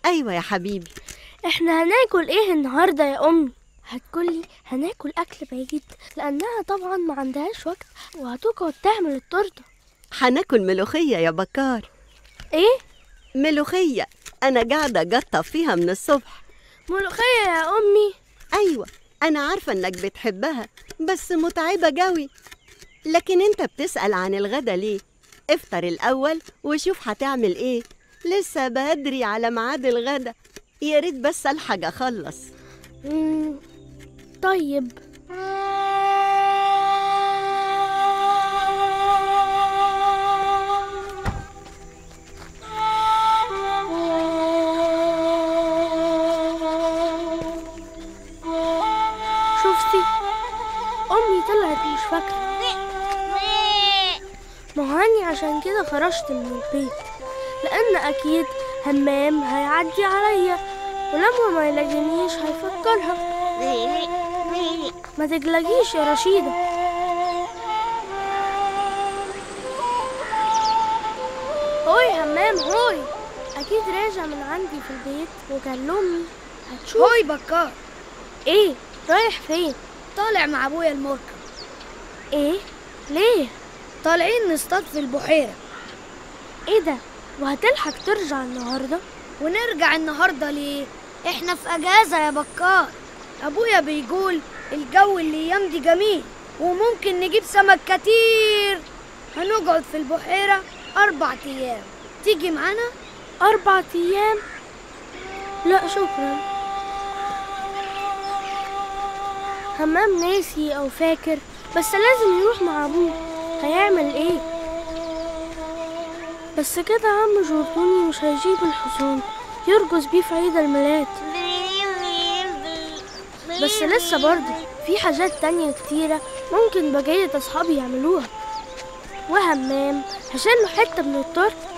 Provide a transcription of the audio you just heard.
أيوة يا حبيبي احنا هناكل ايه النهارده يا امي هتقولي هناكل اكل بعيد لانها طبعا ما عندهاش وقت وهتقعد تعمل التورته هناكل ملوخية يا بكار ايه ملوخية أنا قاعدة أقطع فيها من الصبح ملوخيه يا امي أيوة أنا عارفة إنك بتحبها بس متعبة قوي لكن أنت بتسأل عن الغدا ليه؟ افطر الأول وشوف هتعمل إيه لسه بدري على ميعاد الغدا يا ريت بس ألحق أخلص مم. طيب شفتي امي طلعت مش فاكره ما هو أني عشان كده خرجت من البيت لان اكيد همام هيعدي عليا ولما ما يلاقينيش هيفكرها ما تقلقيش يا رشيدة هوي همام هوي أكيد راجع من عندي في البيت وقال لأمي هتشوف هوي بكار إيه رايح فين طالع مع ابويا المركب إيه ليه طالعين نصطاد في البحيرة إيه ده وهتلحق ترجع النهاردة ونرجع النهاردة ليه احنا في اجازة يا بكار ابويا بيقول الجو الايام دي جميل وممكن نجيب سمك كتير هنقعد في البحيرة اربع ايام تيجي معانا أربع أيام لا شكرا همام ناسي أو فاكر بس لازم يروح مع أبوه هيعمل إيه بس كده عم جورتوني مش هيجيب الحصان يرقص بيه في عيد الميلاد بس لسه برضه في حاجات تانية كتيرة ممكن بقية أصحابي يعملوها وهمام هشيل له حتة من التورت